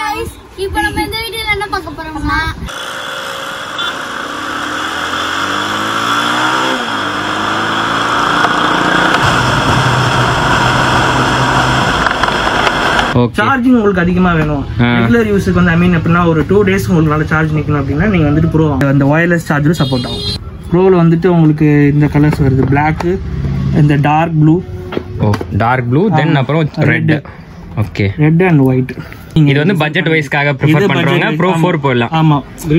guys இப்போ நம்ம இந்த வீடியோல என்ன பார்க்க போறோம்னா ஓகே சார்ஜிங் உங்களுக்கு அதிகமா வேணும் ஆ. ரெகுலர் யூஸுக்கு வந்து ஐ மீன் எப்படின்னா ஒரு டூ டேஸ் உங்களுக்கு நல்ல சார்ஜ் நிக்கணும் அப்படின்னா நீங்க வந்துட்டு ப்ரோ அந்த ஒயர்லெஸ் சார்ஜரும் சப்போர்ட் ஆகும் ப்ரோவில் வந்துட்டு உங்களுக்கு இந்த கலர்ஸ் வருது Black இந்த டார்க் ப்ளூ ஓ டார்க் ப்ளூ தென் அப்புறம் red okay red and white இது வந்து பட்ஜெட் வைஸ்க்காக ப்ரிஃபர் பண்றவங்க ப்ரோ ஃபோர் போடலாம் ஆமா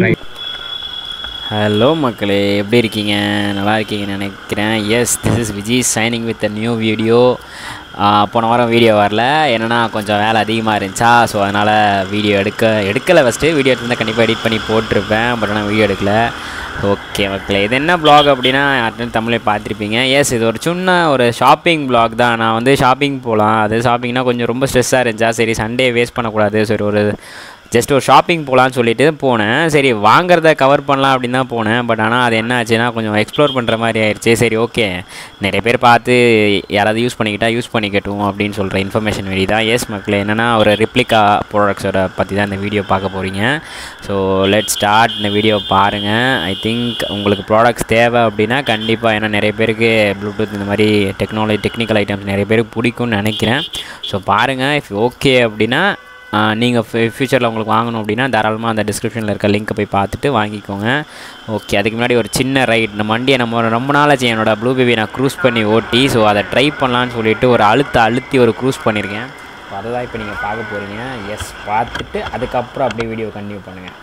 ஹலோ மக்களே எப்படி இருக்கீங்க நல்லா இருக்கீங்கன்னு நினைக்கிறேன் yes this is Vijay shining with a new video போன வாரம் வீடியோ வரல என்னென்னா கொஞ்சம் வேலை அதிகமாக இருந்துச்சா ஸோ அதனால் வீடியோ எடுக்க எடுக்கலை ஃபஸ்ட்டு வீடியோ எடுத்திருந்தா கண்டிப்பாக எடிட் பண்ணி போட்டிருப்பேன் பட் ஆனால் வீடியோ எடுக்கல ஓகே மக்களே இது என்ன ப்ளாக் அப்படின்னா யார்ட்டும் தமிழே பார்த்துருப்பீங்க எஸ் இது ஒரு சின்ன ஒரு ஷாப்பிங் ப்ளாக் தான் நான் வந்து ஷாப்பிங் போகலாம் அது ஷாப்பிங்னா கொஞ்சம் ரொம்ப ஸ்ட்ரெஸ்ஸாக இருந்துச்சா சரி சண்டே வேஸ்ட் பண்ணக்கூடாது சரி ஒரு ஜஸ்ட் ஒரு ஷாப்பிங் போகலான்னு சொல்லிட்டு போனேன் சரி வாங்குறத கவர் பண்ணலாம் அப்படின்னு தான் போனேன் பட் ஆனால் அது என்ன ஆச்சுன்னா கொஞ்சம் எக்ஸ்ப்ளோர் பண்ணுற மாதிரி ஆயிடுச்சு சரி ஓகே நிறைய பேர் பார்த்து யாராவது யூஸ் பண்ணிக்கிட்டா யூஸ் பண்ணிக்கட்டும் அப்படின்னு சொல்கிற இன்ஃபர்மேஷன் வீடியோ தான் எஸ் மக்களே என்னென்னா ஒரு ரிப்ளிகா ப்ராடக்ட்ஸோட பற்றி தான் இந்த வீடியோ பார்க்க போகிறீங்க ஸோ லெட் ஸ்டார்ட் இந்த வீடியோ பாருங்கள் ஐ திங்க் உங்களுக்கு ப்ராடக்ட்ஸ் தேவை அப்படின்னா கண்டிப்பாக ஏன்னா நிறைய பேருக்கு ப்ளூடூத் இந்த மாதிரி டெக்னாலஜி டெக்னிக்கல் ஐட்டம்ஸ் நிறைய பேருக்கு பிடிக்கும்னு நினைக்கிறேன் ஸோ பாருங்கள் இஃப் ஓகே அப்படின்னா நீங்கள் ஃப்யூச்சரில் உங்களுக்கு வாங்கணும் அப்படின்னா தாராளமாக அந்த டிஸ்கிரிப்ஷனில் இருக்க லிங்க்கை போய் பார்த்துட்டு வாங்கிக்கோங்க ஓகே அதுக்கு முன்னாடி ஒரு சின்ன ரைட் இந்த வண்டியை நம்ம ரொம்ப நாளாச்சு என்னோட ப்ளூ பேபி நான் க்ரூஸ் பண்ணி ஓட்டி ஸோ அதை ட்ரை பண்ணலான்னு சொல்லிட்டு ஒரு அழுத்த அழுத்தி ஒரு க்ரூஸ் பண்ணியிருக்கேன் ஸோ அதை தான் இப்போ நீங்கள் பார்க்க போகிறீங்க எஸ் பார்த்துட்டு அதுக்கப்புறம் அப்படியே வீடியோ கண்டினியூ பண்ணுங்கள்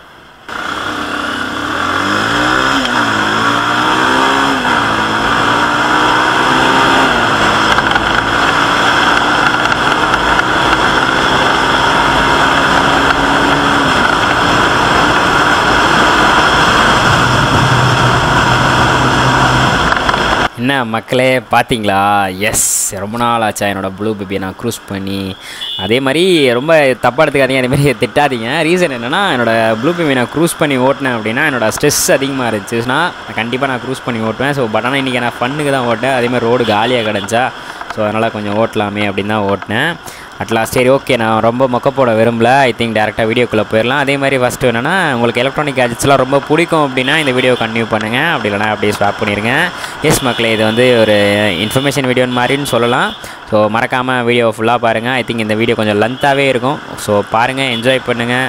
என்ன மக்களே பார்த்தீங்களா எஸ் ரொம்ப நாள் ஆச்சா என்னோடய ப்ளூ பேபியை நான் க்ரூஸ் பண்ணி அதே மாதிரி ரொம்ப தப்பாக எடுத்துக்காதீங்க அதே மாதிரி திட்டாதீங்க ரீசன் என்னென்னா என்னோடய ப்ளூ பேபி நான் க்ரூஸ் பண்ணி ஓட்டினேன் அப்படின்னா என்னோட ஸ்ட்ரெஸ் அதிகமாக இருந்துச்சுன்னா கண்டிப்பாக நான் க்ரூஸ் பண்ணி ஓட்டுவேன் ஸோ பட் ஆனால் இன்றைக்கி நான் ஃபண்ணுக்கு தான் ஓட்டேன் அதே மாதிரி ரோடு காலியாக கிடந்துச்சா ஸோ அதனால் கொஞ்சம் ஓட்டலாமே அப்படின்னு தான் ஓட்டினேன் அட்லாஸ்ட் சரி ஓகே நான் ரொம்ப மொக்க போட விரும்பல ஐ திங்க் டேரெக்டாக வீடியோக்குள்ளே போயிடலாம் அதே மாதிரி ஃபஸ்ட்டு என்னென்னா உங்களுக்கு எலக்ட்ரானிக் கேஜெட்ஸ்லாம் ரொம்ப பிடிக்கும் அப்படின்னா இந்த வீடியோ கண்டினியூ பண்ணுங்கள் அப்படி இல்லைனா அப்படியே ஸ்வாப் பண்ணிடுங்க எஸ் மக்களே இது வந்து ஒரு இன்ஃபர்மேஷன் வீடியோ மாதிரின்னு சொல்லலாம் ஸோ மறக்காமல் வீடியோ ஃபுல்லாக பாருங்கள் ஐ திங்க் இந்த வீடியோ கொஞ்சம் லென்த்தாகவே இருக்கும் ஸோ பாருங்கள் என்ஜாய் பண்ணுங்கள்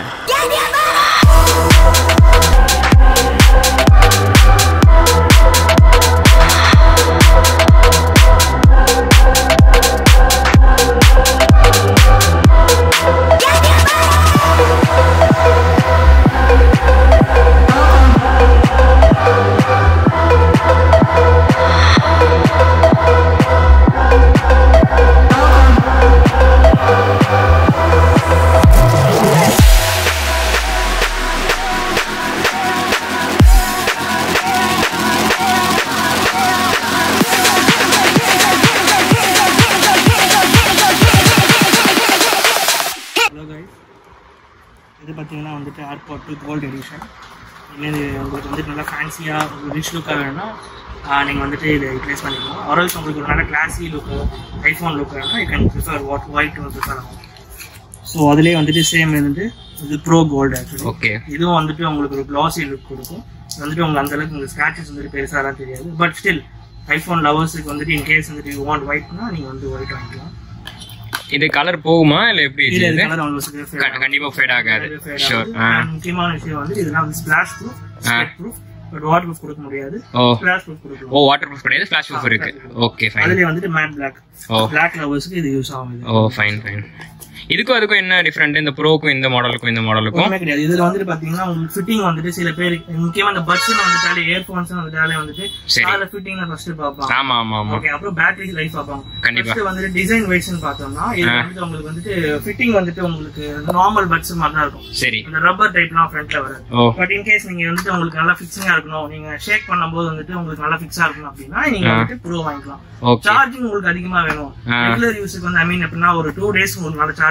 ஹலோ கைஸ் இது பார்த்தீங்கன்னா வந்துட்டு ஏர்போர்ட் டூ கோல்டு எடிஷன் இது உங்களுக்கு வந்துட்டு நல்லா ஃபேன்சியாக ரிச் லுக்காக வேணும்னா நீங்கள் வந்துட்டு இதை ரிப்ளேஸ் பண்ணிக்கலாம் ஆரல்ஸ் உங்களுக்கு ஒரு நல்ல கிளாஸி லுக்கு ஐஃபோன் லுக் வேணும்னா you can prefer what white prefer ஆகும் ஸோ அதுலேயே வந்துட்டு சேம் வந்துட்டு இது ப்ரோ கோல்டு ஆக்சுவலி ஓகே இதுவும் வந்துட்டு உங்களுக்கு ஒரு க்ளாஸி லுக் கொடுக்கும் இது வந்துட்டு உங்களுக்கு அந்த அளவுக்கு உங்களுக்கு ஸ்க்ராச்சஸ் வந்துட்டு பெருசாலாம் தெரியாது பட் ஸ்டில் ஐஃபோன் லவர்ஸுக்கு வந்துட்டு இன் கேஸ் வந்துட்டு யூ வாண்ட் ஒயிட்னா நீங்கள் வந்து ஒயிட் வாங்கிக்கலாம் இது கலர் போகுமா இல்லை எப்படி இல்லை இது இது கலர் உங்களுக்கு fade ஆகும். கண்டிப்பாக ஃபேட் ஆகாது ஷூர் ஆ And முக்கியமான விஷயம் வந்து இதெல்லாம் வந்து ஸ்பிளாஷ் ப்ரூஃப் ஸ்கெட் ப்ரூஃப் பட் வாட்டர் ப்ரூஃப் கொடுக்க முடியாது ஓ ஸ்பிளாஷ் ப்ரூஃப் கொடுக்கலாம் ஓ வாட்டர் ப்ரூஃப் கிடையாது ஃப்ளாஷ் ப்ரூஃப் இருக்கு ஓகே ஃபைன் அதுலயே வந்துட்டு மேட் பிளாக் ஓ பிளாக் லவர்ஸ்க்கு இது யூஸ் ஆகும் இது ஓ ஃபைன் ஃபைன் இதுக்கும் அதுக்கும் என்ன டிஃப்ரெண்ட் இந்த ப்ரோக்கும் இந்த மாடலுக்கும் இந்த மாடலுக்கும் ஒண்ணுமே கிடையாது இதுல வந்துட்டு பாத்தீங்கன்னா உங்களுக்கு ஃபிட்டிங் வந்துட்டு சில பேர் முக்கியமா இந்த பட்ஸ் வந்துட்டாலே இயர்போன்ஸ் வந்துட்டாலே வந்துட்டு சரி. அதுல ஃபிட்டிங் ஃபர்ஸ்ட் பார்ப்பாங்க ஆமா ஆமா ஆமா ஓகே அப்புறம் பேட்டரி லைஃப் பார்ப்பாங்க கண்டிப்பா. ஃபர்ஸ்ட் வந்துட்டு டிசைன் வைஸ்னு பார்த்தோம்னா இது வந்துட்டு உங்களுக்கு வந்துட்டு ஃபிட்டிங் வந்துட்டு உங்களுக்கு நார்மல் பட்ஸ் மாதிரி தான் இருக்கும் சரி இந்த ரப்பர் டைப்லாம் ஃப்ரண்ட்ல வராது ஓ பட் இன் கேஸ் நீங்க வந்துட்டு உங்களுக்கு நல்லா ஃபிக்ஸிங்கா இருக்கணும் நீங்க ஷேக் பண்ணும்போது வந்துட்டு உங்களுக்கு நல்லா ஃபிக்ஸா இருக்கணும் அப்படின்னா நீங்க வந்துட்டு ப்ரோ வாங்கிக்கலாம் ஓகே சார்ஜிங் உங்களுக்கு அதிகமா வேணும் ஆ. ரெகுலர் யூஸுக்கு வந்து ஐ மீன் எப்படின்னா ஒரு டூ டேஸ் உங்களுக்கு நல்ல சார்ஜ்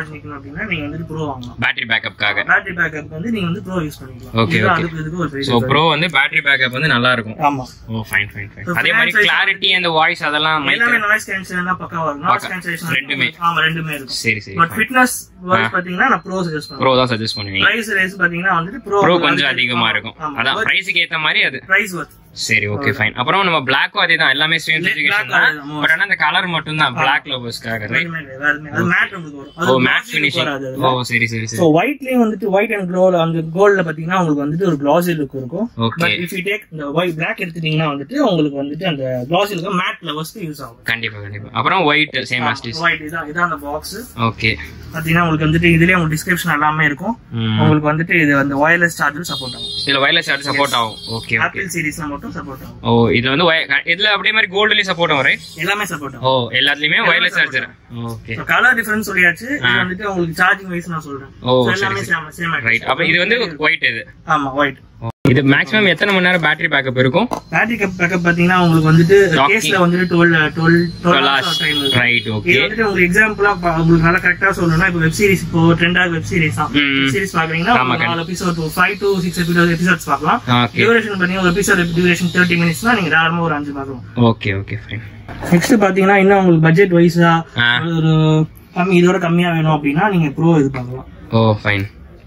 சார்ஜ் நிக்கணும் அப்படின்னா நீங்க வந்துட்டு ப்ரோ வாங்கலாம் பேட்டரி பேக்கப்காக பேட்டரி பேக்கப் வந்து நீங்க வந்து ப்ரோ யூஸ் பண்ணிக்கலாம் Okay, இதுதான் okay. அதுக்கு இதுக்கு ஒரு பெரிய ஸோ ப்ரோ வந்து பேட்டரி பேக்கப் வந்து நல்லா இருக்கும் ஆமா ஓ ஃபைன் ஃபைன் ஃபைன் So, அதே மாதிரி finance கிளாரிட்டி அந்த வாய்ஸ் அதெல்லாம் mic- எல்லாமே நாய்ஸ் கேன்சல் தான் பக்கா வரும் நாய்ஸ் பக்கா. கேன்சலேஷன் ரெண்டுமே. ஆமா ரெண்டுமே இருக்கும் சரி சரி பட் ஃபிட்னஸ் வாய்ஸ் பாத்தீங்கன்னா நான் ப்ரோ சஜஸ்ட் ப்ரோ பண்ணுவேன் தான் சஜஸ்ட் பண்ணுவீங்க பிரைஸ் ரேஸ் பாத்தீங்கன்னா வந்துட்டு ப்ரோ ப்ரோ கொஞ்சம் அதிகமா இருக்கும் அதான் பிரைஸுக்கு ஏத்த மாதிரி அது பிரைஸ் வர்த் சரி ஓகே ஃபைன் அப்புறம் நம்ம பிளாக்கும் அதே தான் எல்லாமே சேம் Black ஸ்பெசிஃபிகேஷன் தான் அதே தான். பட் ஆனா அந்த கலர் மட்டும் தான் பிளாக் லவர்ஸ்க்காக ரைட் வேறுமே கிடையாது, வேறுமே. அது மேட் உங்களுக்கு வரும் ஓ அது மேட் glossy look ஃபினிஷிங் வராது அதுல. ஓ சரி சரி ஸோ சரி ஒயிட்லயும் வந்துட்டு ஒயிட் அண்ட் க்ளோல அந்த கோல்ட்ல பாத்தீங்கன்னா உங்களுக்கு வந்துட்டு ஒரு கிளாசி லுக் இருக்கும் Okay. But if you take இந்த ஒயிட் பிளாக் எடுத்துட்டீங்கன்னா வந்துட்டு உங்களுக்கு வந்துட்டு அந்த கிளாசி லுக் மேட் லெவல்ஸ்க்கு யூஸ் ஆகும் கண்டிப்பா கண்டிப்பா அப்புறம் ஒயிட் சேம் ஆஸ்டிஸ் ஒயிட் இதான் இதான் அந்த பாக்ஸ் ஓகே பாத்தீங்கன்னா உங்களுக்கு வந்துட்டு இதுலயே உங்களுக்கு டிஸ்கிரிப்ஷன் எல்லாமே இருக்கும் உங்களுக்கு வந்துட்டு இது அந்த ஒயர்லெஸ் சார்ஜர் சப்போர்ட் ஆகும் இதுல வயர்லெஸ் சார்ஜ் சப்போர்ட் ஆகும் ஓகே ஓகே ஆப்பிள் சீரிஸ்ல மட்டும் சப்போர்ட் ஆகும் ஓ இதுல வந்து wire- இதுல அப்படியே மாதிரி கோல்டுலயும் சப்போர்ட் ஆகும் ரைட் எல்லாமே சப்போர்ட் ஆகும் ஓ எல்லாத்துலயுமே wireless charger okay colour difference சொல்லியாச்சு இது வந்துட்டு உங்களுக்கு சார்ஜிங் வைஸ் நான் சொல்றேன் ஓ, So, சரி, எல்லாமே சரி. சேம் சேம் ரைட் அப்ப இது வந்து ஒயிட் இது ஆமா ஒயிட் இது மேக்ஸிமம் எத்தனை மணி நேரம் பேட்டரி பேக்கப் இருக்கும் பேட்டரி கப் பேக்கப் பாத்தீங்கன்னா உங்களுக்கு வந்துட்டு Talking. கேஸ்ல வந்துட்டு twelve twelve twelve hours. Hours time இருக்கு ரைட் ஓகே இது வந்துட்டு உங்களுக்கு எக்ஸாம்பிளா உங்களுக்கு நல்லா கரெக்டா சொல்லணும்னா இப்போ வெப் சீரிஸ் இப்போ ட்ரெண்டாக வெப் சீரிஸ் தான் ம். வெப் சீரிஸ் பாக்குறீங்கன்னா ஆமா, ஒரு நாலு episode five to six episode episodes பார்க்கலாம் ஓகே டியூரேஷன் பாத்தீங்கன்னா ஒரு எபிசோட் டியூரேஷன் தேர்ட்டி மினிட்ஸ்னா நீங்க தாராளமா ஒரு அஞ்சு பார்க்கலாம் ஓகே ஓகே ஃபைன் நெக்ஸ்ட் பாத்தீங்கன்னா இன்னும் உங்களுக்கு பட்ஜெட் வைஸா ஆ. ஒரு கம்மி இதோட கம்மியா வேணும் அப்படின்னா நீங்க ப்ரோ இது பார்க்கலாம் ஓ ஃபைன்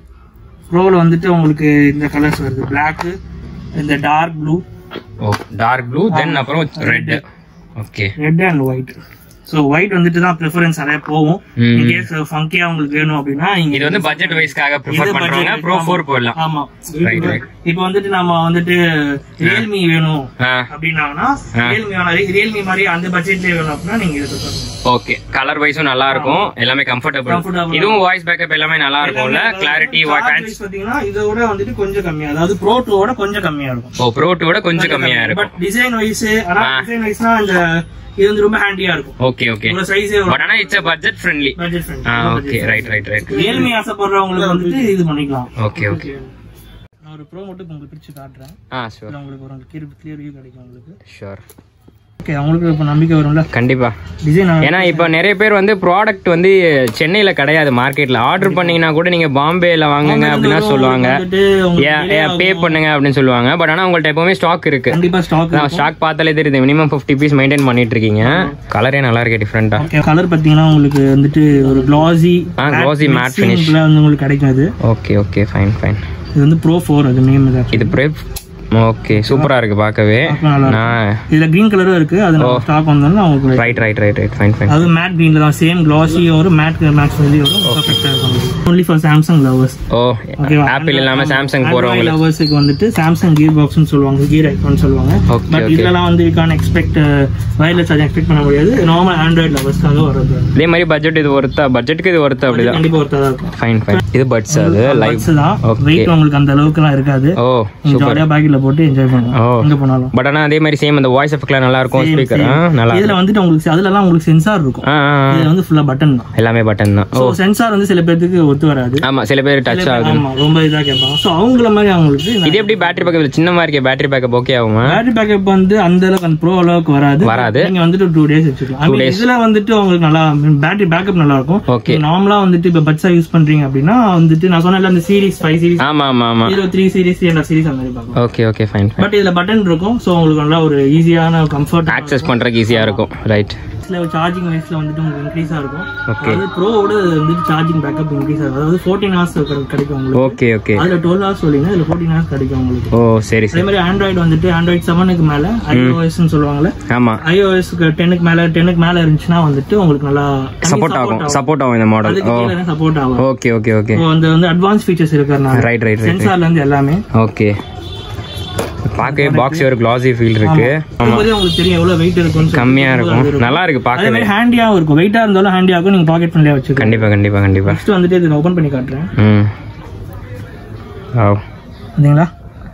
ப்ரோல வந்துட்டு உங்களுக்கு இந்த கலர்ஸ் வருது பிளாக் இந்த டார்க் ப்ளூ ஓ டார்க் ப்ளூ தென் அப்புறம் red okay red and white so white வந்துட்டு தான் ப்ரிஃபரன்ஸ் நிறைய போகும் ம். இன்கேஸ் ஃபங்கியா உங்களுக்கு வேணும் அப்படின்னா நீங்க இது வந்து பட்ஜெட் வைஸ்க்காக ப்ரிஃபர் இது பண்றவங்க budget ப்ரோ ஆமா. ஃபோர் போடலாம் ஆமா Right, right. இப்போ வந்துட்டு நம்ம வந்துட்டு ரியல்மி வேணும் ஆ அப்படின்னாங்கன்னா ரியல்மி வேணும் ரியல்மி மாதிரி அந்த பட்ஜெட்லயே வேணும் அப்படின்னா நீங்க இது பண்ணுங்க ஓகே கலர் வைஸும் நல்லா இருக்கும் எல்லாமே கம்ஃபர்டபுள் Comfortable. இதுவும் வாய்ஸ் பேக்கப் எல்லாமே நல்லா இருக்கும்ல கிளாரிட்டி சார்ஜ் பாத்தீங்கன்னா இதோட வந்துட்டு கொஞ்சம் கம்மியா அதாவது ப்ரோ டூவோட கொஞ்சம் கம்மியா இருக்கும் ஓ ப்ரோ டூட கொஞ்சம் கம்மியா பட் இருக்கும் டிசைன் வைஸ் ஆனா ஆ. டிசைன் வைஸ்னா இந்த இது வந்து ரொம்ப ஹேண்டியா இருக்கும் ஓகே ஓகே உங்க சைஸே பட் ஆனா இட்ஸ் பட்ஜெட் ஃப்ரெண்ட்லி பட்ஜெட் ஆ okay right right right Realme ஆசைப்படுறவங்களுக்கு வந்துட்டு இது பண்ணிக்கலாம் ஓகே ஓகே நான் ஒரு ப்ரோ மட்டும் உங்களுக்கு பிரிச்சு காட்டுறேன் ஆ ஷூர் இதுல உங்களுக்கு ஒரு கிளியர் கிளியர் வியூ கிடைக்கும் உங்களுக்கு ஷூர் ஓகே அவங்களுக்கு இப்போ நம்பிக்கை வரும்ல கண்டிப்பா டிசைன் ஏன்னா இப்போ நிறைய பேர் வந்து ப்ராடக்ட் வந்து சென்னையில கிடையாது மார்க்கெட்ல ஆர்டர் பண்ணீங்கன்னா கூட நீங்க பாம்பேல வாங்குங்க அப்படின்னா சொல்லுவாங்க பே பண்ணுங்க அப்படின்னு சொல்லுவாங்க பட் ஆனா உங்கள்ட்ட எப்பவுமே ஸ்டாக் இருக்கு கண்டிப்பா ஸ்டாக் ஸ்டாக் பார்த்தாலே தெரியுது மினிமம் ஃபிஃப்டி பீஸ் மெயின்டைன் பண்ணிட்டு இருக்கீங்க கலரே நல்லா இருக்கு டிஃப்ரெண்டா ஓகே கலர் பாத்தீங்கன்னா உங்களுக்கு வந்துட்டு ஒரு கிளாசி ஆ, glossy matte finish. வந்து உங்களுக்கு கிடைக்கும் இது ஓகே ஓகே ஃபைன் ஃபைன் இது வந்து ப்ரோ ஃபோர் அது நேம் இது இது ப்ரெப் ஓகே சூப்பரா இருக்கு பார்க்கவே நல்லா இருக்கு. நான் இதுல கிரீன் கலரும் இருக்கு அது ஸ்டாக் வந்தாலும் உங்களுக்கு right right right right fine fine அது மேட் கிரீன்ல தான் சேம் கிளாசி வரும் மேட் மேக்ஸ் வந்து வரும் பர்ஃபெக்ட்டா இருக்கும் ஒன்லி ஃபார் சாம்சங் லவர்ஸ் ஓ ஓகேவா ஆப்பிள் இல்லாம சாம்சங் போறவங்களுக்கு லவர்ஸுக்கு வந்துட்டு சாம்சங் கியர் பாக்ஸ்னு சொல்லுவாங்க கியர் ஐஃபோன் சொல்லுவாங்க Okay, பட் okay. இதெல்லாம் வந்து can't expect wireless charge expect பண்ண முடியாது நார்மல் ஆண்ட்ராய்டு லவர்ஸ்க்காக வர்றது இதே மாதிரி பட்ஜெட் இது ஒருத்தா பட்ஜெட்டுக்கு இது ஒருத்தா அப்படிதான் கண்டிப்பா ஒருத்தா தான் இருக்கும் ஃபைன் ஃபைன் இது பட்ஸ் அது லைவ் பட்ஸ் தான் Okay. வெயிட் உங்களுக்கு அந்த அளவுக்குலாம் இருக்காது ஓ நீங்க ஜாலியா பேக்கெட்ல போட்டு என்ஜாய் பண்ணலாம் ஓ எங்க போனாலும் பட் ஆனா அதே மாதிரி சேம் அந்த வாய்ஸ் எஃபெக்ட்லாம் நல்லா இருக்கும் ஸ்பீக்கர் நல்லா இதுல வந்துட்டு உங்களுக்கு அதுல எல்லாம் உங்களுக்கு சென்சார் இருக்கும் ஆ ஆ, ஆ. இதுல வந்து ஃபுல்லா பட்டன் தான் எல்லாமே பட்டன் தான் ஸோ சென்சார் வந்து சில பேருக்கு ஒத்து வராது ஆமா சில பேர் டச் ஆகுது ஆமா ரொம்ப இதா கேட்பாங்க ஸோ அவங்கள மாதிரி அவங்களுக்கு இது எப்படி பேட்டரி பேக்கப் சின்னமா இருக்கே பேட்டரி பேக்கப் ஓகே ஆகுமா பேட்டரி பேக்கப் வந்து அந்த அளவுக்கு அந்த ப்ரோ அளவுக்கு வராது வராது. நீங்க வந்துட்டு டூ டேஸ் வச்சுக்கலாம் I mean, இதுல வந்துட்டு உங்களுக்கு நல்லா பேட்டரி பேக்கப் நல்லா இருக்கும் Okay. நார்மலா வந்துட்டு இப்ப பட்ஸா யூஸ் பண்றீங்க அப்படின்னா வந்துட்டு நான் சொன்னேன்ல அந்த சீரிஸ் ஃபைவ் சீரிஸ் ஆமா ஆமா ஆமா ஜீரோ த்ரீ சீரிஸ் என்ன சீரிஸ் அந்த மாதிரி பார்க்கலாம் okay okay fine fine but இதுல பட்டன் இருக்கும் ஸோ உங்களுக்கு நல்லா ஒரு ஈஸியான கம்ஃபர்ட் ஆக்சஸ் பண்றதுக்கு ஈஸியா இருக்கும் ரைட் சார்ஜிங் வைஸ்ல வந்துட்டு உங்களுக்கு இன்க்ரீஸா இருக்கும் Okay. அதாவது ப்ரோவோட வந்துட்டு சார்ஜிங் பேக்கப் இன்க்ரீஸ் ஆகும் அதாவது ஃபோர்டீன் ஹவர்ஸ் கிடைக்கும் உங்களுக்கு ஓகே ஓகே அதுல டுவெல் ஹவர்ஸ் சொல்லிங்கன்னா இதுல ஃபோர்டீன் ஹவர்ஸ் கிடைக்கும் உங்களுக்கு ஓ சரி அதே சரி மாதிரி ஆண்ட்ராய்டு வந்துட்டு ஆண்ட்ராய்டு செவனுக்கு மேல ஐஓஎஸ்ன்னு சொல்லுவாங்கல்ல ஆமா ஐஓஎஸ்க்கு டென்னுக்கு மேல டென்னுக்கு மேல இருந்துச்சுன்னா வந்துட்டு உங்களுக்கு நல்லா சப்போர்ட் ஆகும் சப்போர்ட் ஆகும் இந்த மாடல் அதுக்கு ஓ கீழே சப்போர்ட் ஆகும் ஓகே ஓகே ஓகே இப்போ அந்த வந்து அட்வான்ஸ் ஃபீச்சர்ஸ் இருக்கிறதுனால ரைட் ரைட் ரைட் சென்சார்ல இருந்து எல்லாமே ஓகே பார்க்கவே பாக்ஸ் ஒரு கிளாசி ஃபீல் இருக்கு ஆமா இப்போதே உங்களுக்கு தெரியும் எவ்வளவு வெயிட் இருக்கும்னு சொல்லி. கம்மியா இருக்கும் நல்லா இருக்கு அதே பார்க்கவே மாதிரி ஹேண்டியாவும் இருக்கும் வெயிட்டா இருந்தாலும் ஹேண்டியா இருக்கும் நீங்க பாக்கெட் ஃப்ரெண்ட்லியா வச்சுக்கலாம் கண்டிப்பா கண்டிப்பா கண்டிப்பா ஃபர்ஸ்ட் வந்துட்டு இதை ஓபன் பண்ணி காட்டுறேன் ம் வாவ் பாத்தீங்களா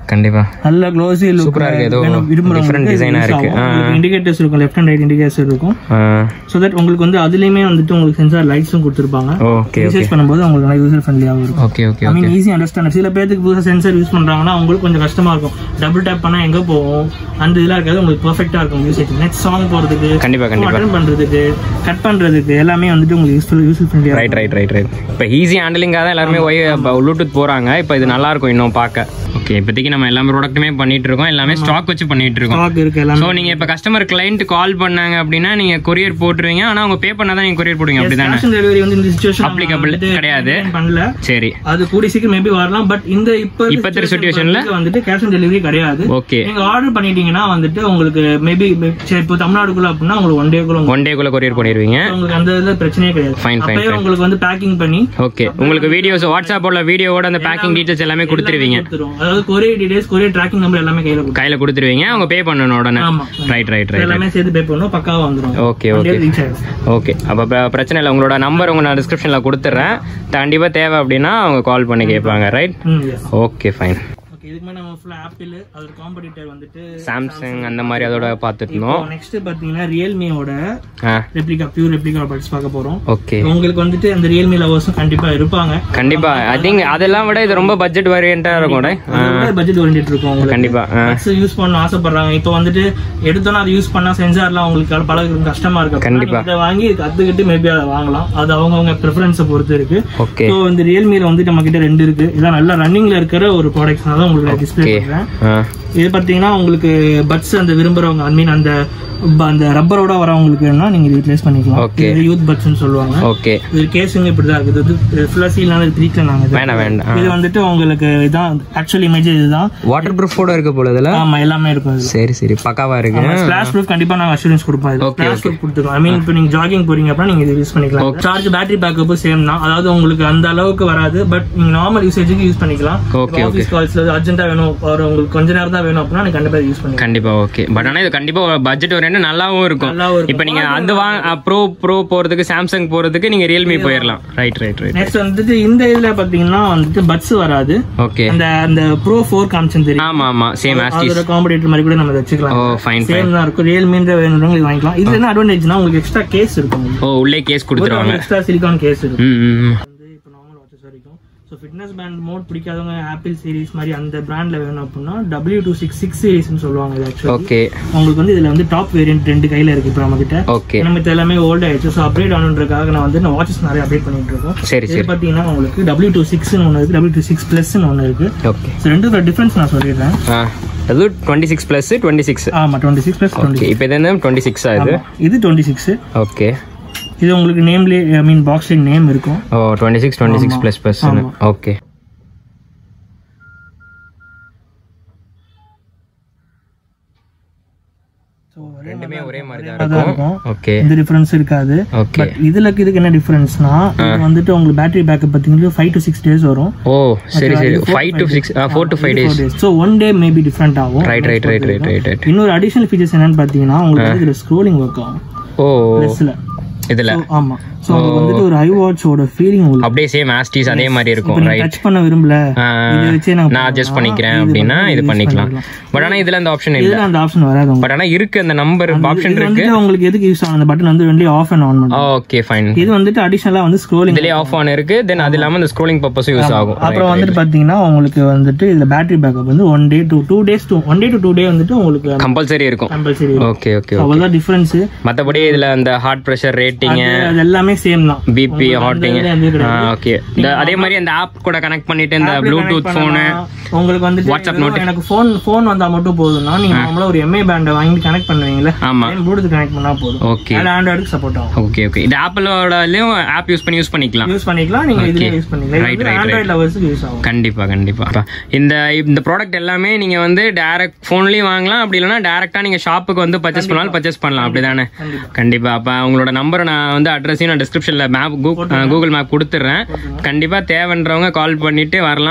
கண்டிப்பா நல்ல க்ளோஸி லுக் சூப்பரா இருக்கு, ஏதோ different design ஆ இருக்கு. ஆ. இண்டிகேட்டர்ஸ் இருக்கும் லெஃப்ட் அண்ட் ரைட் இண்டிகேட்டர்ஸ் இருக்கும் ஆ, ஸோ தட் உங்களுக்கு வந்து அதுலயுமே வந்துட்டு உங்களுக்கு சென்சார் லைட்ஸும் கொடுத்துருப்பாங்க ஓகே யூசேஜ் பண்ணும்போது உங்களுக்கு நல்லா யூசர் ஃப்ரெண்ட்லியாகவும் இருக்கும் okay okay I mean easy understand சில பேருக்கு புதுசாக சென்சர் யூஸ் பண்றாங்கன்னா அவங்களுக்கு கொஞ்சம் கஷ்டமா இருக்கும் டபுள் டேப் பண்ணா எங்க போகும் அந்த இதெல்லாம் இருக்காது உங்களுக்கு பெர்ஃபெக்டா இருக்கும் யூசேஜ் நெக்ஸ்ட் சாங் போறதுக்கு கண்டிப்பா கண்டிப்பா அட்டன் பண்றதுக்கு கட் பண்றதுக்கு எல்லாமே வந்துட்டு உங்களுக்கு யூஸ்ஃபுல் யூஸ்ஃபுல் ஃப்ரெண்ட்லியா ரைட் ரைட் ரைட் ரைட் இப்போ ஈஸி ஹேண்டலிங்காக தான் எல்லாருமே ஒய் ப்ளூடூத் போகிறாங்க இப்போ இது நல்லா இருக்கும் இன்னும் பார்க்க ஓகே இப்போதைக்கு நம்ம எல்லா ப்ராடக்ட்டுமே பண்ணிட்டு இருக்கோம் எல்லாமே ஸ்டாக் வச்சு பண்ணிட்டு இருக்கோம் ஸ்டாக் இருக்கு எல்லாமே ஸோ நீங்கள் இப்போ கஸ்டமர் கிளைண்ட் கால் பண்ணாங்க அப்படின்னா நீங்கள் கொரியர் போட்டுருவீங்க ஆனால் அவங்க பே பண்ணால் தான் நீங்கள் கொரியர் போடுவீங்க அப்படி தானே கேஷ் ஆன் டெலிவரி வந்து இந்த சுச்சுவேஷன் Applicable கிடையாது. பண்ணல சரி அது கூடி சீக்கிரம் மேபி வரலாம் பட் இந்த இப்ப இப்பத்திர situationல? வந்துட்டு கேஷ் ஆன் டெலிவரி கிடையாது ஓகே நீங்க ஆர்டர் பண்ணிட்டீங்கன்னா வந்துட்டு உங்களுக்கு மேபி சரி இப்போ தமிழ்நாடுக்குள்ள அப்படின்னா உங்களுக்கு ஒன் டேக்குள்ள ஒன் டேக்குள்ளே கொரியர் பண்ணிடுவீங்க உங்களுக்கு அந்த இதுல பிரச்சனையே கிடையாது Fine, fine, அப்பயே உங்களுக்கு வந்து பேக்கிங் பண்ணி ஓகே உங்களுக்கு வீடியோஸ் வாட்ஸ்அப்போட வீடியோவோட அந்த பேக்கிங் டீட்டெயில்ஸ் எல்லாமே கொடுத்துருவீங்க கொடுத்துரும் அதாவது courier details courier tracking number எல்லாமே கையில கொடுத்துரும் கையில் கொடுத்துருவீங்க அவங்க பே பண்ணணும் உடனே ஆமா ரைட் ரைட் ரைட் எல்லாமே சேர்த்து பே பண்ணணும் பக்காவா வந்துரும் ஓகே ஓகே ரீச் ஆயிடும் ஓகே அப்போ பிரச்சனை இல்லை உங்களோட நம்பர் உங்க நான் டிஸ்கிரிப்ஷனில் கொடுத்துட்றேன் கண்டிப்பாக தேவை அப்படின்னா அவங்க கால் பண்ணி கேட்பாங்க ரைட் ம் yes. ஓகே ஃபைன் ஓகே இதுக்கு மேல நம்ம ஃபுல்லா ஆப்பிள் அதோட காம்படிட்டர் வந்துட்டு சாம்சங் அந்த மாதிரி அதோட பார்த்துட்டு இருந்தோம் நெக்ஸ்ட் பாத்தீங்கன்னா ரியல்மியோட ஆ ரெப்ளிகா பியூர் ரெப்ளிகா பட்ஸ் பார்க்க போறோம் ஓகே உங்களுக்கு வந்துட்டு அந்த ரியல்மி லவர்ஸும் கண்டிப்பா இருப்பாங்க கண்டிப்பா ஐ திங்க் அதெல்லாம் விட இது ரொம்ப பட்ஜெட் வேரியண்டா இருக்கும் டே. ஆ, பட்ஜெட் ஓடிட்டு இருக்கும் உங்களுக்கு கண்டிப்பா ஆ, பட்ஸ் யூஸ் பண்ண ஆசைப்படுறாங்க இப்போ வந்துட்டு எடுத்தோன்னா அதை யூஸ் பண்ணா சென்சார்லாம் உங்களுக்கு பழக கஷ்டமா இருக்கு அப்படின்னா கண்டிப்பா. நீங்க இதை வாங்கி கத்துக்கிட்டு மேபி அதை வாங்கலாம் அது அவங்கவங்க ப்ரிஃபரன்ஸை பொறுத்து இருக்கு ஓகே ஸோ இந்த ரியல்மில வந்து நம்ம கிட்ட ரெண்டு இருக்கு இதான் நல்லா ரன்னிங்ல இருக்கிற ஒரு ப்ராடக்ட்ஸ் தான் உங்களுக்கு டிஸ்பிளே ஓகே பண்றேன் ஆ, இது பாத்தீங்கன்னா உங்களுக்கு பட்ஸ் அந்த விரும்புறவங்க ஐ மீன் அந்த ப- அந்த ரப்பரோட வரவங்களுக்கு நீங்க இது ரிப்ளேஸ் பண்ணிக்கலாம் Okay. இது யூத் பட்ஸ்னு சொல்லுவாங்க ஓகே இது கேஸுங்க இப்படிதான் இருக்குது இது ஃபுல்லா சீல்னால த்ரீக்ல நாங்க இது. வேண்டாம் வேண்டாம் இது வந்துட்டு உங்களுக்கு இதான் ஆக்சுவல் இமேஜ் இதுதான் வாட்டர் ப்ரூஃபோட இருக்கு போல இதுல ஆமா எல்லாமே இருக்கும் இதுல சரி சரி பக்காவா இருக்கு ஸ்பிளாஷ் ப்ரூஃப் கண்டிப்பா நாங்க அஷூரன்ஸ் கொடுப்போம் இது ஸ்பிளாஷ் ப்ரூஃப் கொடுத்துருக்கோம் ஐ மீன் இப்போ நீங்க ஜாகிங் போறீங்க அப்படின்னா நீங்க இது யூஸ் பண்ணிக்கலாம் சார்ஜ் பேட்டரி பேக்கப் சேம் தான் அதாவது உங்களுக்கு அந்த அளவுக்கு வராது பட் நீங்க நார்மல் யூசேஜுக்கு யூஸ் பண்ணிக்கலாம் Okay, ஆஃபீஸ் கால்ஸ்ல அர்ஜென்ட்டா வேணும் ஒரு உங்களுக்கு கொஞ்ச நேரம் தான் வேணும் அப்படின்னா நீங்க கண்டிப்பா யூஸ் பண்ணிக்கலாம் கண்டிப்பா ஓகே பட் ஆனா இது கண்டிப்பா பட்ஜெட் வேரியண்ட் நல்லாவும் இருக்கும் நல்லாவும் இருக்கும். இப்போ நீங்க அந்த வா ப்ரோ ப்ரோ போறதுக்கு சாம்சங் போறதுக்கு நீங்க ரியல்மி போயிடலாம் ரைட் ரைட் ரைட் நெக்ஸ்ட் வந்துட்டு இந்த இதுல பாத்தீங்கன்னா வந்துட்டு பட்ஸ் வராது ஓகே அந்த அந்த ப்ரோ ஃபோர் காமிச்சன் தெரியும் ஆமா ஆமா சேம் ஆஸ்டிஸ் அதோட காம்படிட்டர் மாதிரி கூட நம்ம இதை ஓ வச்சுக்கலாம் ஃபைன் சேம் தான் இருக்கும் ரியல்மின்ற வேணுன்றவங்க இது வாங்கிக்கலாம் இது என்ன அட்வான்டேஜ்னா உங்களுக்கு எக்ஸ்ட்ரா கேஸ் இருக்கும் ஓ உள்ளே கேஸ் கொடுத்துருவாங்க எக்ஸ்ட்ரா சிலிகான் கேஸ் இருக்கும் ம் ம், ம் வந்து இப்போ நார்மல் வாட்சஸ் வரைக்கும் ஸோ ஃபிட்னஸ் பேண்ட் மோட் பிடிக்காதவங்க ஆப்பிள் சீரிஸ் மாதிரி அந்த பிராண்ட்ல வேணும் அப்படின்னா டபிள்யூ டூ சிக்ஸ் சிக்ஸ் சீரிஸ்னு சொல்லுவாங்க இது ஆக்சுவலி ஓகே உங்களுக்கு வந்து இதுல வந்து டாப் வேரியன்ட் ரெண்டு கையில இருக்கு இப்போ நம்ம கிட்ட ஓகே நம்ம இது எல்லாமே ஓல்ட் ஆயிடுச்சு ஸோ அப்டேட் ஆனுன்றதுக்காக நான் வந்து நான் வாட்சஸ் நிறைய அப்டேட் பண்ணிட்டு இருக்கோம் சரி இது சரி பார்த்தீங்கன்னா உங்களுக்கு டபிள்யூ டூ சிக்ஸ்னு ஒன்று இருக்கு டபிள்யூ டூ சிக்ஸ் ப்ளஸ்னு ஒன்று இருக்கு ஓகே ஸோ ரெண்டு டிஃபரன்ஸ் நான் சொல்லிடுறேன் ஆ அது twenty six plus twenty six ஆமா twenty six plus twenty okay இப்போ இது வந்து டுவெண்ட்டி சிக்ஸா இது இது டுவெண்ட்டி சிக்ஸ் ஓகே இது உங்களுக்கு நேம்லேயே ஐ மீன் பாக்ஸ்லேயே நேம் இருக்கும் ஓ twenty six twenty six plus plus okay so ரெண்டுமே ஒரே மாதிரி தான் தான் இருக்கும் இருக்கும் ஓகே இந்த டிஃபரன்ஸ் இருக்காது ஓகே பட் இதுல இதுக்கு என்ன டிஃபரன்ஸ்னா இது வந்துட்டு உங்களுக்கு பேட்டரி பேக்கப் பார்த்தீங்கன்னா ஃபைவ் டு சிக்ஸ் டேஸ் வரும் ஓ சரி சரி five to six four to five days so one day maybe different ஆகும் right right right right right right இன்னொரு அடிஷனல் ஃபீச்சர்ஸ் என்னன்னு பார்த்தீங்கன்னா உங்களுக்கு வந்து இதுல ஸ்க்ரோலிங் ஒர்க் ஆகும் ஓ ப்ளஸ்ல இதுல ஆமா ஸோ உங்களுக்கு வந்துட்டு ஒரு ஐ வாட்சோட ஃபீலிங் உங்களுக்கு அப்படியே சேம் ஆஸ்டிஸ் அதே மாதிரி இருக்கும் இப்போ ரைட் டச் பண்ண விரும்பல இதை வச்சே நான் நான் அட்ஜஸ்ட் பண்ணிக்கிறேன் அப்படின்னா இது பண்ணிக்கலாம் பட் ஆனா இதுல அந்த ஆப்ஷன் இல்ல இதுல அந்த ஆப்ஷன் வராது உங்களுக்கு பட் ஆனா இருக்கு அந்த நம்பர் ஆப்ஷன் இது இருக்கு வந்துட்டு உங்களுக்கு எதுக்கு யூஸ் ஆகும் அந்த பட்டன் வந்து ரெண்டுலயும் ஆஃப் அண்ட் ஆன் பண்ணும் ஓகே ஃபைன் இது வந்துட்டு அடிஷனலா வந்து ஸ்க்ரோலிங் இதுலயே ஆஃப் ஆன் இருக்கு தென் அது இல்லாம இந்த ஸ்க்ரோலிங் பர்பஸும் யூஸ் ஆகும் அப்புறம் வந்துட்டு பாத்தீங்கன்னா உங்களுக்கு வந்துட்டு இதுல பேட்டரி பேக்கப் வந்து one day to two days two one day to two day வந்துட்டு உங்களுக்கு கம்பல்சரி இருக்கும் கம்பல்சரி ஓகே ஓகே அவ்வளவுதான் டிஃபரன்ஸ் மத்தபடி இதுல அந்த ஹார்ட் பிரஷர் ரேட்டிங் அது எல்லாமே சேம் தான் பிபி ஹார்ட்டிங் இதுல எதுவும் கிடையாது. ஓகே இந்த அதே மாதிரி அந்த ஆப் கூட கனெக்ட் பண்ணிட்டு இந்த ப்ளூடூத் போனு உங்களுக்கு வந்துட்டு WhatsApp வெறும் எனக்கு ஃபோன் ஃபோன் வந்தா மட்டும் போதும்னா நீங்க நார்மலா ஒரு எம்ஐ பேண்டை வாங்கி கனெக்ட் பண்ணுவீங்கல்ல ஆமா ப்ளூடூத் கனெக்ட் பண்ணா போதும் ஓகே அது ஆண்ட்ராய்டுக்கு சப்போர்ட் ஆகும் ஓகே ஓகே இது ஆப்பிளோடலயும் ஆப் யூஸ் பண்ணி யூஸ் பண்ணிக்கலாம் யூஸ் பண்ணிக்கலாம் நீங்க இதுலயே யூஸ் பண்ணிக்கலாம் Right, இது right, ஆண்ட்ராய்டு லவர்ஸ்க்கு யூஸ் ஆகும் கண்டிப்பா கண்டிப்பா இந்த இந்த ப்ராடக்ட் எல்லாமே நீங்க வந்து டைரக்ட் போன்லயும் வாங்கலாம் அப்படி இல்லைன்னா டைரக்டா நீங்க ஷாப்புக்கு வந்து பர்ச்சேஸ் பண்ணாலும் பர்ச்சேஸ் பண்ணலாம் அப்படிதானே கண்டிப்பா. கண்டிப்பா அப்ப உங்களோட நம்பரை நான் வந்து அட்ரஸையும் நான் டிஸ்கிரிப்ஷன்ல மேப் கூகுள் மேப் கொடுத்துட்றேன் கண்டிப்பா தேவைன்றவங்க கால் பண்ணிட்டு வரலாம்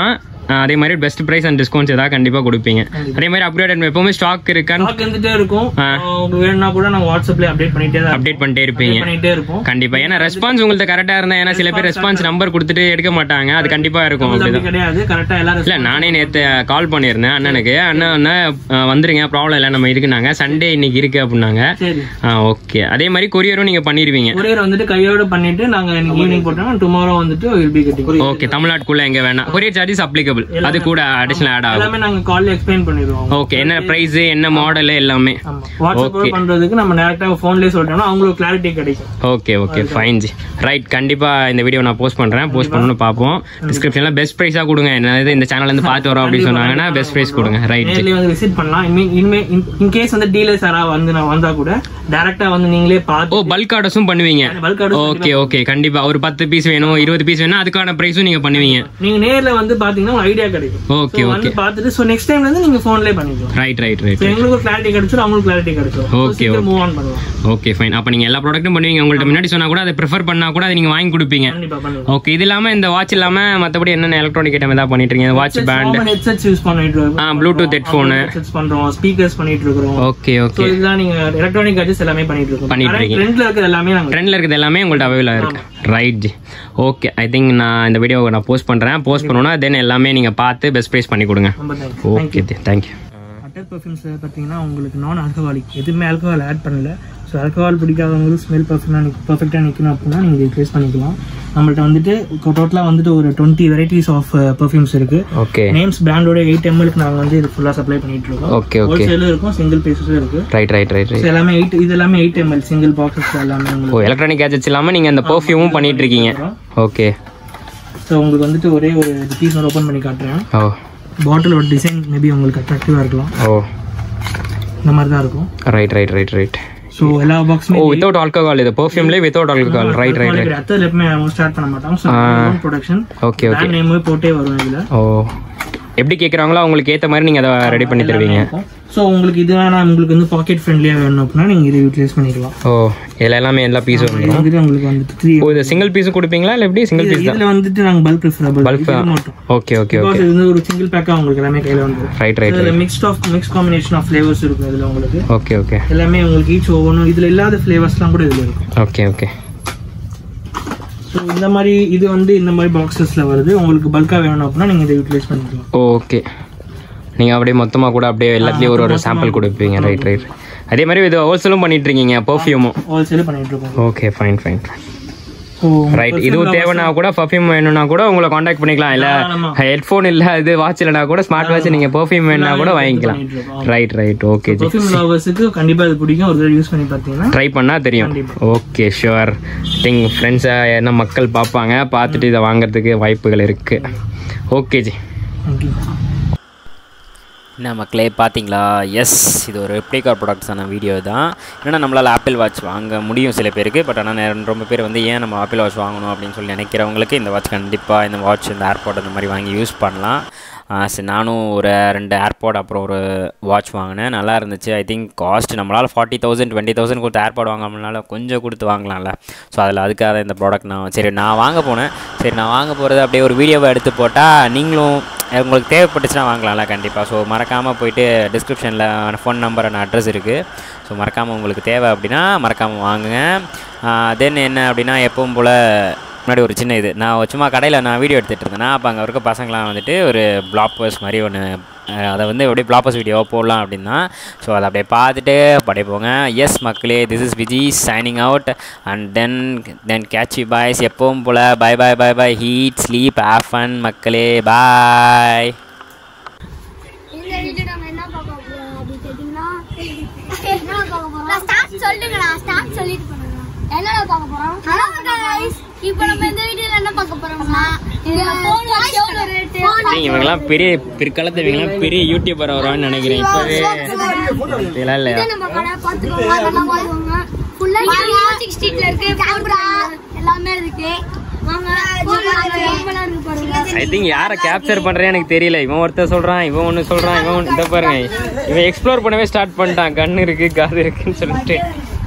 அதே மாதிரி பெஸ்ட் பிரைஸ் அண்ட் டிஸ்கவுண்ட்ஸ் ஏதாவது கண்டிப்பா கொடுப்பீங்க அதே மாதிரி அப்கிரேட் எப்பவுமே ஸ்டாக் இருக்கான்னு ஸ்டாக் இருந்துட்டே இருக்கும் ஆ. உங்களுக்கு வேணும்னா கூட நாங்க வாட்ஸ்அப்ல அப்டேட் பண்ணிட்டே தான் அப்டேட் பண்ணிட்டே இருப்பீங்க update பண்ணிட்டே இருப்போம் கண்டிப்பா ஏன்னா ரெஸ்பான்ஸ் உங்களுக்கு கரெக்டா இருந்தா ஏன்னா சில பேர் ரெஸ்பான்ஸ் நம்பர் கொடுத்துட்டு எடுக்க மாட்டாங்க அது கண்டிப்பா இருக்கும் அப்படி அப்படிதான் கிடையாது கரெக்டா எல்லாரும் இல்ல நானே நேத்து கால் பண்ணியிருந்தேன் அண்ணனுக்கு அண்ணன் அண்ணன் அஹ், வந்துருங்க ப்ராப்ளம் இல்லை நம்ம இருக்குனாங்க சண்டே இன்னைக்கு இருக்கு அப்படின்னாங்க சரி ஓகே அதே மாதிரி கொரியரும் நீங்க பண்ணிருவீங்க கொரியர் வந்துட்டு கையோட பண்ணிட்டு நாங்க இன்னைக்கு ஈவினிங் போட்டோம்னா டுமாரோ வந்துட்டு வில் பி கட்டிங் ஓகே தமிழ்நாட்டுக்குள்ள எங்க வேணா கொரியர் சார்ஜஸ் அப்ளிகபிள் அது கூட அடிஷனல் ஆட் ஆகும் எல்லாமே நாங்க கால்ல எக்ஸ்பிளைன் பண்ணிடுவோம் ஓகே என்ன பிரைஸ் என்ன மாடல் எல்லாமே ஆமா வாட்ஸ்அப் பண்றதுக்கு நம்ம டேரக்டா போன்லயே சொல்லிட்டோம்னா அவங்களுக்கு கிளாரிட்டி கிடைக்கும் okay okay fine ji right கண்டிப்பா இந்த வீடியோ நான் போஸ்ட் பண்றேன் போஸ்ட் பண்ணணும் பார்ப்போம் டிஸ்கிரிப்ஷன்ல பெஸ்ட் பிரைஸா கொடுங்க என்னது இந்த சேனல்ல இருந்து பார்த்து வரோம் அப்படின்னு சொன்னாங்கன்னா பெஸ்ட் பிரைஸ் கொடுங்க ரைட் ஜி நேர்லயே வந்து விசிட் பண்ணலாம் இனிமே- இனிமே இன் கேஸ் வந்து டீலர்ஸ் யாராவது வந்து நான் வந்தா கூட டைரக்டா வந்து நீங்களே ஓ பார்த்து பல்க் ஆர்டர்ஸும் பண்ணுவீங்க பல்க் ஆர்டர் ஓகே ஓகே கண்டிப்பா ஒரு பத்து பீஸ் வேணும் இருபது பீஸ் வேணும் அதுக்கான பிரைஸும் நீங்க பண்ணுவீங்க நீங்க நேர்ல வந்து பாத்தீங்கன்னா ஒரு ஐடியா கிடைக்கும் ஓகே So, ஓகே வந்து பார்த்துட்டு சோ நெக்ஸ்ட் டைம் வந்து நீங்க போன்லயே பண்ணிக்கலாம் ரைட் ரைட் ரைட் So, எங்களுக்கு கிளாரிட்டி கிடைச்சிடும் அவங்களுக்கு கிளாரிட்டி கிடைச்சிடும் Okay, சீக்கிரம் மூவ் ஆன் பண்ணலாம் ஓகே ஃபைன் அப்ப நீங்க எல்லா ப்ராடக்ட்டும் பண்ணுவீங்க உங்கள்ட்ட முன்னாடி சொன்னா கூட அதை ப்ரிஃபர் பண்ணா கூட அதை நீங்க வாங்கி கொடுப்பீங்க கண்டிப்பா பண்ணலாம் ஓகே இது இல்லாம இந்த வாட்ச் இல்லாம மத்தபடி என்னென்ன எலக்ட்ரானிக் ஐட்டம் ஏதாவது பண்ணிட்டு இருக்கீங்க watch band common headsets use பண்ணிட்டு இருக்கோம் ஆ ப்ளூடூத் ஹெட்ஃபோனு ஹெட்செட்ஸ் பண்றோம் ஸ்பீக்கர்ஸ் பண்ணிட்டு இருக்கோம் ஓகே சோ ஓகே இதுதான் நீங்க எலக்ட்ரானிக் கேஜெட்ஸ் எல்லாமே பண்ணிட்டு இருக்கோம் பண்ணிட்டு இருக்கீங்க. ட்ரெண்ட்ல இருக்கிறது எல்லாமே நாங்க ட்ரெண்ட்ல இருக்கிறது எல்லாமே உங்கள்ட்ட அவைலபிளா இருக்கு right ji okay I think நான் இந்த வீடியோ நான் போஸ்ட் பண்றேன் போஸ்ட் பண்ணோன்னா தென் எல்லாமே நீங்க பார்த்து பெஸ்ட் ப்ரைஸ் பண்ணி கொடுங்க ரொம்ப தேங்க்ஸ் ஓகே தேங்க்யூ அட்டர் பர்ஃப்யூம்ஸ் பார்த்தீங்கன்னா உங்களுக்கு நான் ஆல்கஹாலிக் எதுவுமே ஆல்கஹால் ஆட் பண்ணல ஸோ ஆல்கஹால் பிடிக்காதவங்களுக்கு ஸ்மெல் பர்ஃபெக்டாக பர்ஃபெக்டாக நிற்கணும் அப்படின்னா நீங்கள் ரிப்ளேஸ் பண்ணிக்கலாம் நம்மள்ட்ட வந்துட்டு டோட்டலாக வந்துட்டு ஒரு டுவெண்ட்டி வெரைட்டிஸ் ஆஃப் பர்ஃப்யூம்ஸ் இருக்கு ஓகே நேம்ஸ் பிராண்டோட எயிட் எம்எல்க்கு நாங்கள் வந்து இது ஃபுல்லாக சப்ளை பண்ணிட்டு இருக்கோம் ஓகே ஓகே ஹோல்சேலும் இருக்கும் சிங்கிள் பீஸஸும் இருக்கு right right right so right எல்லாமே எயிட் இது எல்லாமே எயிட் எம்எல் சிங்கிள் பாக்ஸஸ் எல்லாமே ஓ உங்களுக்கு எலக்ட்ரானிக் கேஜெட்ஸ் இல்லாம நீங்க அந்த பெர்ஃப்யூமும் பண்ணிட்டு இருக்கீங்க ஓகே ஸோ உங்களுக்கு வந்துட்டு ஒரே ஒரு பீஸ் ஓப்பன் பண்ணி காட்டுறேன் ஓ பாட்டிலோட டிசைன் மேபி உங்களுக்கு அட்ராக்டிவாக இருக்கலாம் ஓ இந்த மாதிரி தான் இருக்கும் right right right right so எல்லா பாக்ஸுமே ஓ வித்தவுட் ஆல்கஹால் இது பெர்ஃப்யூம்லேயே without alcohol right right right அத்தல் எப்பவுமே ஸ்டார்ட் பண்ண மாட்டாங்க so production okay okay brand நேமே போட்டே வரும் இதுல ஓ எப்படி கேட்குறாங்களோ அவங்களுக்கு ஏற்ற மாதிரி நீங்கள் அதை ரெடி பண்ணி தருவீங்க ஸோ உங்களுக்கு இது வேணாம் உங்களுக்கு வந்து பாக்கெட் ஃப்ரெண்ட்லியா வேணும் அப்படின்னா நீங்க இதை யூட்டிலைஸ் பண்ணிக்கலாம் ஓ இதில் எல்லாமே எல்லா பீஸும் இது வந்துடும் வந்துட்டு உங்களுக்கு வந்துட்டு த்ரீ ஓ இது சிங்கிள் பீஸும் கொடுப்பீங்களா இல்லை எப்படி சிங்கிள் பீஸ் தான் இதுல வந்துட்டு நாங்க பல்க் ப்ரிஃபரபிள் பல்க் மட்டும் ஓகே ஓகே Because ஓகே இது வந்து ஒரு சிங்கிள் பேக்கா உங்களுக்கு எல்லாமே கையில வந்துடும் ரைட் ரைட் இதுல mixed of mix combination of flavours இருக்கும் இதுல உங்களுக்கு ஓகே ஓகே எல்லாமே உங்களுக்கு ஈச் ஒவ்வொன்றும் இதுல இல்லாத ஃபிளேவர்ஸ்லாம் கூட இதுல இருக்கும் ஓகே ஓகே ஸோ இந்த மாதிரி இது வந்து இந்த மாதிரி பாக்ஸஸ்ல வருது உங்களுக்கு பல்கா வேணும் அப்படின்னா நீங்க இதை யூட்டிலைஸ் பண்ணிக்கலாம் ஓகே நீங்கள் அப்படியே மொத்தமாக கூட அப்படியே எல்லாத்துலேயும் ஒரு ஒரு சாம்பிள் கொடுப்பீங்க ரைட் ரைட் அதே மாதிரி இது ஹோல்சேலும் பண்ணிட்டு இருக்கீங்க பர்ஃப்யூமும் ஹோல்சேல் பண்ணிட்டு இருக்கோம் okay fine fine so right இதுவும் தேவைன்னா கூட பர்ஃப்யூம் வேணும்னா கூட உங்களை காண்டாக்ட் பண்ணிக்கலாம் இல்லை ஆமா. ஹெட்ஃபோன் இல்லை இது வாட்ச் இல்லைனா கூட ஸ்மார்ட் வாட்ச் நீங்கள் பர்ஃப்யூம் வேணுனா கூட வாங்கிக்கலாம் பண்ணிட்டு இருக்கோம் right right okay ji perfume லவர்ஸுக்கு கண்டிப்பா இது பிடிக்கும் ஒரு தடவை யூஸ் பண்ணி பார்த்தீங்கன்னா ட்ரை பண்ணால் தெரியும் ஓகே ஷுவர் திங்க் ஃப்ரெண்ட்ஸை என்ன மக்கள் பார்ப்பாங்க பார்த்துட்டு இதை வாங்குறதுக்கு வாய்ப்புகள் இருக்குது ஓகே ஜி தேங்க்யூ என்ன மக்களே பார்த்தீங்களா எஸ் இது ஒரு ரெப்ளிகா ப்ராடக்ட்ஸான வீடியோ தான் ஏன்னா நம்மளால் ஆப்பிள் வாட்ச் வாங்க முடியும் சில பேருக்கு பட் ஆனால் ரொம்ப பேர் வந்து ஏன் நம்ம ஆப்பிள் வாட்ச் வாங்கணும் அப்படின்னு சொல்லி நினைக்கிறவங்களுக்கு இந்த வாட்ச் கண்டிப்பாக இந்த வாட்ச் இந்த ஏர்பாட் அந்த மாதிரி வாங்கி யூஸ் பண்ணலாம் ஆ, சரி நானும் ஒரு ரெண்டு ஏர்பாட் அப்புறம் ஒரு வாட்ச் வாங்கினேன் நல்லா இருந்துச்சு ஐ திங்க் காஸ்ட் நம்மளால் ஃபார்ட்டி தௌசண்ட் டுவெண்ட்டி தௌசண்ட் கொடுத்து ஏர்பாட் வாங்காமனால கொஞ்சம் கொடுத்து வாங்கலாம்ல ஸோ அதில் அதுக்காக இந்த ப்ராடக்ட் நான் சரி நான் வாங்க போனேன் சரி நான் வாங்க போகிறது அப்படியே ஒரு வீடியோவை எடுத்து போட்டால் நீங்களும் உங்களுக்கு தேவைப்பட்டுச்சுன்னா வாங்கலாம்ல கண்டிப்பாக ஸோ மறக்காமல் போயிட்டு டிஸ்கிரிப்ஷனில் ஃபோன் நம்பர் அண்ட் அட்ரஸ் இருக்குது ஸோ மறக்காமல் உங்களுக்கு தேவை அப்படின்னா மறக்காமல் வாங்குங்க தென் என்ன அப்படின்னா எப்பவும் போல் முன்னாடி ஒரு சின்ன இது நான் சும்மா கடையில் நான் வீடியோ எடுத்துகிட்டு இருந்தேன்னா அப்போ அங்கே இருக்க பசங்களாம் வந்துட்டு ஒரு பிளாப்பர்ஸ் மாதிரி ஒன்று அதை வந்து அப்படியே பிளாப்பர்ஸ் வீடியோ போடலாம் அப்படின்னா ஸோ அதை அப்படியே பார்த்துட்டு அப்படியே போங்க எஸ் மக்களே this is Viji signing out and then then catch you boys எப்பவும் போல் bye bye bye bye eat sleep have fun மக்களே பாய் இந்த வீடியோ நம்ம என்ன பார்க்க போறோம் அப்படின்னு கேட்டீங்கன்னா என்ன பார்க்க போறோம் ஸ்டார்ட் சொல்லுங்கடா ஸ்டார்ட் சொல்லிட்டு பண்ணுங்க என்னடா பார்க்க போறோம் ஹலோ गाइस இப்போ நம்ம இந்த வீடியோல என்ன பார்க்க போறோம்னா இந்த போன் வச்சு எவ்வளவு ரேட் இவங்கெல்லாம் பெரிய பிற்காலத்தில் இவங்கெல்லாம் பெரிய யூடியூபர் வருவான்னு நினைக்கிறேன் இப்போவே அப்படிலாம் இல்லை நம்ம கடை பார்த்துக்கோங்க அதெல்லாம் வாங்குவாங்க ஃபுல்லா மியூசிக் ஸ்ட்ரீட்ல இருக்கு கேமரா எல்லாமே இருக்கு வாங்க கேமரா இருக்கு பாருங்க ஐ திங்க் யாரை கேப்சர் பண்றேன்னு எனக்கு தெரியல இவன் ஒருத்தர் சொல்றான் இவன் ஒன்று சொல்றான் இவன் ஒன்று இதை பாருங்க இவன் எக்ஸ்ப்ளோர் பண்ணவே ஸ்டார்ட் பண்ணிட்டான் கண்ணு இருக்கு காது இருக்குன்னு சொல்லிட்டு